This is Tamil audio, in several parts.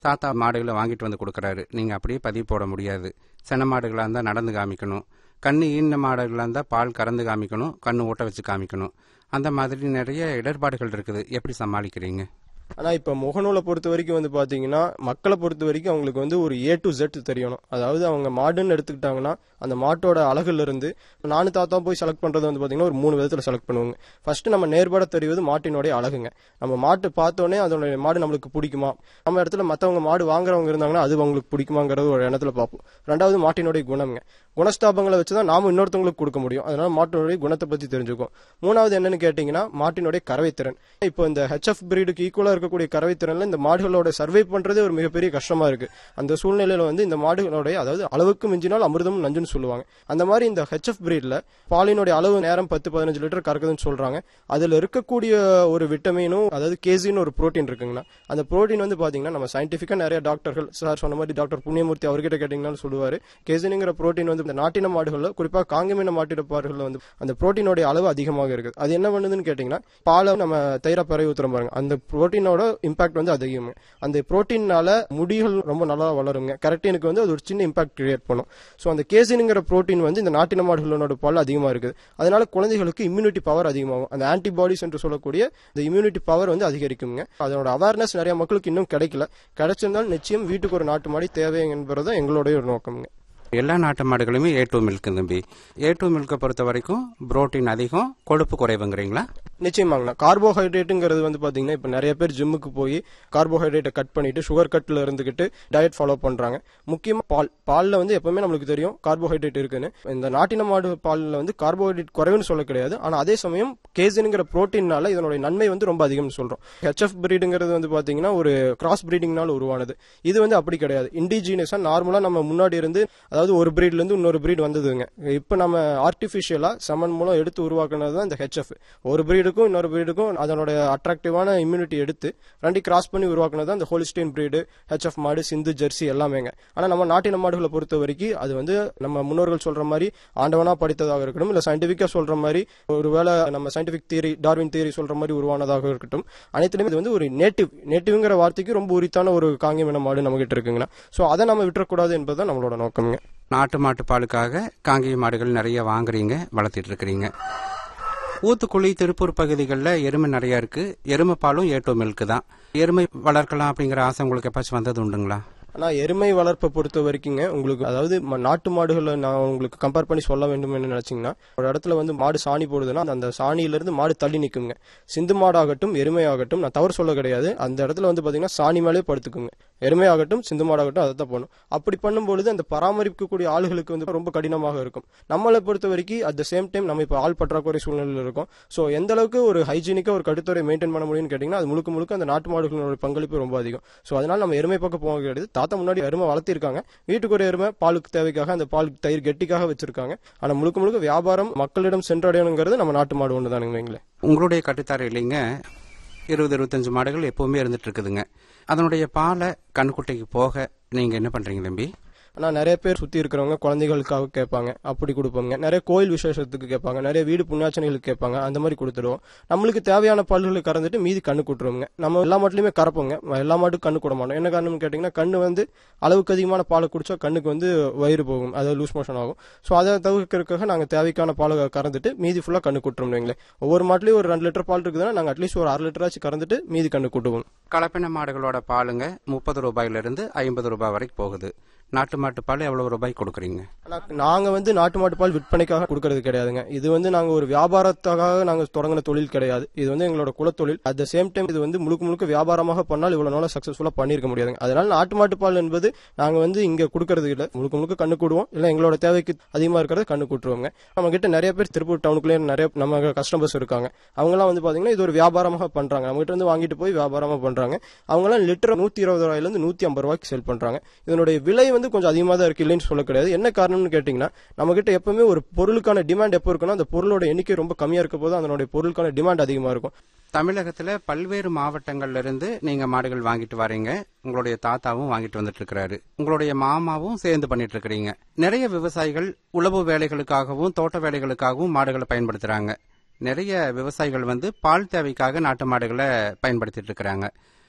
தாத்தா மாடுகளை வாங்கிட்டு வந்து கொடுக்குறாரு நீங்கள் அப்படியே பதிவு போட முடியாது சென மாடுகளாக இருந்தால் நடந்து காமிக்கணும் கண்ணு ஈன மாடுகளாக இருந்தால் பால் கறந்து காமிக்கணும் கண்ணு ஊட்ட வச்சு காமிக்கணும் அந்த மாதிரி நிறைய இடர்பாடுகள் இருக்குது எப்படி சமாளிக்கிறீங்க ஆனா இப்ப முகநூலை பொறுத்த வரைக்கும் வந்து பாத்தீங்கன்னா மக்களை பொறுத்த வரைக்கும் அவங்களுக்கு வந்து ஒரு ஏ டு Z தெரியணும் அதாவது அவங்க மாடுன்னு எடுத்துக்கிட்டாங்கன்னா அந்த மாட்டோட அழகுல இருந்து நானு தாத்தா போய் செலக்ட் பண்றது வந்து பாத்தீங்கன்னா ஒரு மூணு விதத்துல செலக்ட் பண்ணுவாங்க ஃபர்ஸ்ட் நம்ம நேர்பட தெரிவது மாட்டினுடைய அழகுங்க நம்ம மாட்டு பார்த்தோன்னே அதோட மாடு நம்மளுக்கு பிடிக்குமா நம்ம இடத்துல மத்தவங்க மாடு வாங்குறவங்க இருந்தாங்கன்னா அது அவங்களுக்கு பிடிக்குமாங்கிறது ஒரு எண்ணத்துல பார்ப்போம் ரெண்டாவது மாட்டினுடைய குணம்ங்க குணஸ்தாபங்களை வச்சுதான் நாம இன்னொருத்தவங்களுக்கு கொடுக்க முடியும் அதனால மாட்டினுடைய குணத்தை பத்தி தெரிஞ்சுக்கும் மூணாவது என்னன்னு கேட்டீங்கன்னா மாட்டினுடைய கறவைத்திறன் இப்போ இந்த ஹெச்எஃப் பிரீடுக்கு ஈக்குவலா இருக்கக்கூடிய கறவைத்திறன்ல இந்த மாடுகளோட சர்வை பண்றதே ஒரு மிகப்பெரிய கஷ்டமா இருக்கு அந்த சூழ்நிலையில வந்து இந்த மாடுகளுடைய அதாவது அளவுக்கு மிஞ்சினால் அமிர்தம் நஞ்சுன்னு சொல்லுவாங்க அந்த மாதிரி இந்த ஹெச்எஃப் பிரீட்ல பாலினுடைய அளவு நேரம் பத்து பதினஞ்சு லிட்டர் கறக்குதுன்னு சொல்றாங்க அதுல இருக்கக்கூடிய ஒரு விட்டமினும் அதாவது கேசின்னு ஒரு புரோட்டீன் இருக்குங்கண்ணா அந்த புரோட்டீன் வந்து பாத்தீங்கன்னா நம்ம சயின்டிபிக்கா நிறைய டாக்டர்கள் சார் சொன்ன மாதிரி டாக்டர் புண்ணியமூர்த்தி அவர்கிட்ட கேட்டீங்கன்னாலும் சொல்லுவாரு கேசினுங்கிற புரோட்டீன் வந்து இந்த நாட்டின மாடுகள்ல குறிப்பா காங்கமீன மாட்டிடப்பாடுகள்ல வந்து அந்த புரோட்டீனோட அளவு அதிகமாக இருக்குது அது என்ன பண்ணுதுன்னு கேட்டீங்கன்னா பாலை நம்ம தயிரா பறவை ஊத்துறோம் பாருங்க அந்த புரோட்டீனோட இம்பாக்ட் வந்து அதிகம் அந்த புரோட்டீனால முடிகள் ரொம்ப நல்லா வளருங்க கரெக்டினுக்கு வந்து அது ஒரு சின்ன இம்பாக்ட் கிரியேட் பண்ணும் ஸோ அந்த கேசினுங்கிற புரோட்டீன் வந்து இந்த நாட்டின மாடுகளோட பால் அதிகமாக இருக்குது அதனால குழந்தைகளுக்கு இம்யூனிட்டி பவர் அதிகமாகும் அந்த ஆன்டிபாடிஸ் என்று சொல்லக்கூடிய இந்த இம்யூனிட்டி பவர் வந்து அதிகரிக்குங்க அதனோட அவேர்னஸ் நிறைய மக்களுக்கு இன்னும் கிடைக்கல கிடைச்சிருந்தாலும் நிச்சயம் வீட்டுக்கு ஒரு நாட்டு மாடி தேவை என்பதுதான் எங்களுடைய ஒரு நோக்கம்ங்க எல்லா நாட்டு மாடுகளுமே ஏ டூ மில்க் தம்பி ஏ டூ மில்கை பொறுத்த வரைக்கும் புரோட்டீன் அதிகம் கொழுப்பு குறைவுங்கிறீங்களா நிச்சயமாங்கண்ணா கார்போஹைட்ரேட்டுங்கிறது வந்து பாத்தீங்கன்னா இப்ப நிறைய பேர் ஜிம்முக்கு போய் கார்போஹைட்ரேட்டை கட் பண்ணிட்டு சுகர் கட்ல இருந்துகிட்டு டயட் ஃபாலோ பண்றாங்க முக்கியமா பால் பால்ல வந்து எப்பவுமே நம்மளுக்கு தெரியும் கார்போஹைட்ரேட் இருக்குன்னு இந்த நாட்டின மாடு பால்ல வந்து கார்போஹைட்ரேட் குறைவுன்னு சொல்ல கிடையாது ஆனா அதே சமயம் கேசினுங்கிற புரோட்டீன்னால இதனுடைய நன்மை வந்து ரொம்ப அதிகம்னு சொல்றோம் ஹெச்எஃப் பிரீடுங்கிறது வந்து பாத்தீங்கன்னா ஒரு கிராஸ் பிரீடிங்னால உருவானது இது வந்து அப்படி கிடையாது இண்டிஜினியஸா நார்மலா நம்ம முன்னாடி இருந்து அதாவது ஒரு பிரீட்ல இருந்து இன்னொரு பிரீட் வந்ததுங்க இப்ப நம்ம ஆர்டிபிஷியலா சமன் மூலம் எடுத்து உருவாக்குனது தான் இந்த ஹெச்எஃப் ஒரு பிரீடுக்கும் இன்னொரு பிரீடுக்கும் அதனோட அட்ராக்டிவான இம்யூனிட்டி எடுத்து ரெண்டு கிராஸ் பண்ணி உருவாக்குனது தான் இந்த ஹோலிஸ்டீன் பிரீடு ஹெச்எஃப் மாடு சிந்து ஜெர்சி எல்லாமேங்க ஆனா நம்ம நாட்டின மாடுகளை பொறுத்த வரைக்கும் அது வந்து நம்ம முன்னோர்கள் சொல்ற மாதிரி ஆண்டவனா படித்ததாக இருக்கட்டும் இல்ல சயின்டிபிக்கா சொல்ற மாதிரி ஒருவேளை நம்ம சயின்டிபிக் தியரி டார்வின் தியரி சொல்ற மாதிரி உருவானதாக இருக்கட்டும் அனைத்துலயுமே இது வந்து ஒரு நேட்டிவ் நேட்டிவ்ங்கிற வார்த்தைக்கு ரொம்ப உரித்தான ஒரு காங்கியமின மாடு நம்ம கிட்ட இருக்குங்களா சோ அதை நம்ம விட்டுறக்கூடாது என்பதுதான் நம்மளோட நோக்கம்ங்க நாட்டு மாட்டு பாலுக்காக காங்கேய மாடுகள் நிறைய வாங்குறீங்க வளர்த்திட்டு இருக்கிறீங்க ஊத்துக்குழி திருப்பூர் பகுதிகளில் எருமை நிறைய இருக்கு எருமை பாலும் ஏ டூ மில்க் தான் எருமை வளர்க்கலாம் அப்படிங்கிற ஆசை உங்களுக்கு எப்பாச்சும் வந்தது உண்டுங்களா ஆனா எருமை வளர்ப்பை பொறுத்த வரைக்குங்க உங்களுக்கு அதாவது ம- நாட்டு மாடுகளை நான் உங்களுக்கு கம்பேர் பண்ணி சொல்ல வேண்டும் என்று நினைச்சீங்கன்னா ஒரு இடத்துல வந்து மாடு சாணி போடுதுன்னா அந்த சாணியில இருந்து மாடு தள்ளி நிக்குங்க சிந்து மாடாகட்டும் எருமை ஆகட்டும் நான் தவறு சொல்ல கிடையாது அந்த இடத்துல வந்து பாத்தீங்கன்னா சாணி மேலே படுத்துக்குங்க எருமை ஆகட்டும் சிந்து மாடாகட்டும் அதை தான் பண்ணும் அப்படி பண்ணும்பொழுது அந்த பராமரிக்கக்கூடிய ஆளுகளுக்கு வந்து ரொம்ப கடினமாக இருக்கும் நம்மளை பொறுத்த வரைக்கும் அட் த சேம் டைம் நம்ம இப்போ ஆள் பற்றாக்குறை சூழ்நிலையில் இருக்கோம் ஸோ எந்த அளவுக்கு ஒரு ஹைஜீனிக்கா ஒரு கடுத்துறை மெயின்டைன் பண்ண முடியும்னு கேட்டீங்கன்னா அது முழுக்க முழுக்க அந்த நாட்டு மாடுகளோட பங்களிப்பு ரொம்ப அதிகம் ஸோ அதனால நம்ம எருமை பக்கம் போக கிடையாது தாத்தா முன்னாடி எருமை வளர்த்திருக்காங்க வீட்டுக்கு ஒரு எருமை பாலுக்கு தேவைக்காக அந்த பால் தயிர் கெட்டிக்காக வச்சிருக்காங்க ஆனா முழுக்க முழுக்க வியாபாரம் மக்களிடம் சென்றடையணுங்கிறது நம்ம நாட்டு மாடு ஒன்று தானுங்க வைங்களேன் உங்களுடைய கட்டுத்தார இல்லைங்க இருபது இருபத்தஞ்சு மாடுகள் எப்பவுமே இருந்துட்டு இருக்குதுங்க அதனுடைய பாலை கண்குட்டைக்கு போக நீங்க என்ன பண்றீங்க தம்பி ஆனா நிறைய பேர் சுத்தி இருக்கிறவங்க குழந்தைகளுக்காக கேட்பாங்க அப்படி கொடுப்பாங்க நிறைய கோயில் விசேஷத்துக்கு கேட்பாங்க நிறைய வீடு புண்ணியாச்சனைகளுக்கு கேட்பாங்க அந்த மாதிரி கொடுத்துடுவோம் நம்மளுக்கு தேவையான பல்களை கறந்துட்டு மீதி கண்ணு கூட்டுருவோங்க நம்ம எல்லா மாட்டுலயுமே கறப்போங்க எல்லா மாட்டுக்கும் கண்ணு கூட மாட்டோம் என்ன காரணம்னு கேட்டீங்கன்னா கண்ணு வந்து அளவுக்கு அதிகமான பாலை குடிச்சா கண்ணுக்கு வந்து வயிறு போகும் அதாவது லூஸ் மோஷன் ஆகும் ஸோ அதை தவிர்க்கிறதுக்காக நாங்க தேவைக்கான பாலை கறந்துட்டு மீதி ஃபுல்லா கண்ணு கூட்டுறோம் வைங்களேன் ஒவ்வொரு மாட்டுலயும் ஒரு ரெண்டு லிட்டர் பால் இருக்குதுன்னா நாங்க அட்லீஸ்ட் ஒரு அரை லிட்டராச்சும் கறந்துட்டு மீதி கண்ணு கூட்டுவோம் கலப்பின மாடுகளோட பாலுங்க முப்பது ரூபாயில இருந்து ஐம்பது ரூபாய் வரைக்கும் போகுது நாட்டு மாட்டு பால் எவ்வளவு ரூபாய் கொடுக்குறீங்க ஆனா நாங்க வந்து நாட்டு மாட்டு பால் விற்பனைக்காக கொடுக்கறது கிடையாதுங்க இது வந்து நாங்க ஒரு வியாபாரத்துக்காக நாங்க தொடங்கின தொழில் கிடையாது இது வந்து எங்களோட குலத்தொழில் அட் த சேம் டைம் இது வந்து முழுக்க முழுக்க வியாபாரமாக பண்ணால் இவ்வளவு நாள சக்சஸ்ஃபுல்லா பண்ணிருக்க முடியாதுங்க அதனால நாட்டு மாட்டு பால் என்பது நாங்க வந்து இங்க கொடுக்கறது இல்ல முழுக்க முழுக்க கண்ணு கூடுவோம் இல்ல எங்களோட தேவைக்கு அதிகமா இருக்கிறத கண்ணு கூட்டுருவோங்க நம்ம கிட்ட நிறைய பேர் திருப்பூர் டவுனுக்குள்ளே நிறைய நம்ம கஸ்டமர்ஸ் இருக்காங்க அவங்கலாம் வந்து பாத்தீங்கன்னா இது ஒரு வியாபாரமாக பண்றாங்க நம்ம கிட்ட இருந்து வாங்கிட்டு போய் வியாபாரமா பண்றாங்க அவங்கலாம் லிட்டர் நூத்தி இருபது ரூபாயில இருந்து நூத்தி ஐம்பது ரூபாய்க்கு செல் பண்றாங்க இதனுடைய விலை வந்து கொஞ்சம் அதிகமாக தான் இருக்கு இல்லைன்னு சொல்ல கிடையாது என்ன காரணம்னு கேட்டீங்கன்னா நம்ம கிட்ட எப்பவுமே ஒரு பொருளுக்கான டிமாண்ட் எப்போ இருக்குன்னா அந்த பொருளோட எண்ணிக்கை ரொம்ப கம்மியா இருக்க போது அதனுடைய பொருளுக்கான டிமாண்ட் அதிகமா இருக்கும் தமிழகத்துல பல்வேறு மாவட்டங்கள்ல இருந்து நீங்க மாடுகள் வாங்கிட்டு வரீங்க உங்களுடைய தாத்தாவும் வாங்கிட்டு வந்துட்டு இருக்கிறாரு உங்களுடைய மாமாவும் சேர்ந்து பண்ணிட்டு இருக்கிறீங்க நிறைய விவசாயிகள் உழவு வேலைகளுக்காகவும் தோட்ட வேலைகளுக்காகவும் மாடுகளை பயன்படுத்துறாங்க நிறைய விவசாயிகள் வந்து பால் தேவைக்காக நாட்டு மாடுகளை பயன்படுத்திட்டு இருக்கிறாங்க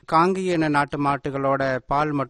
காங்கேய இன நாட்டு மாட்டுகளோட பால் மட்டும்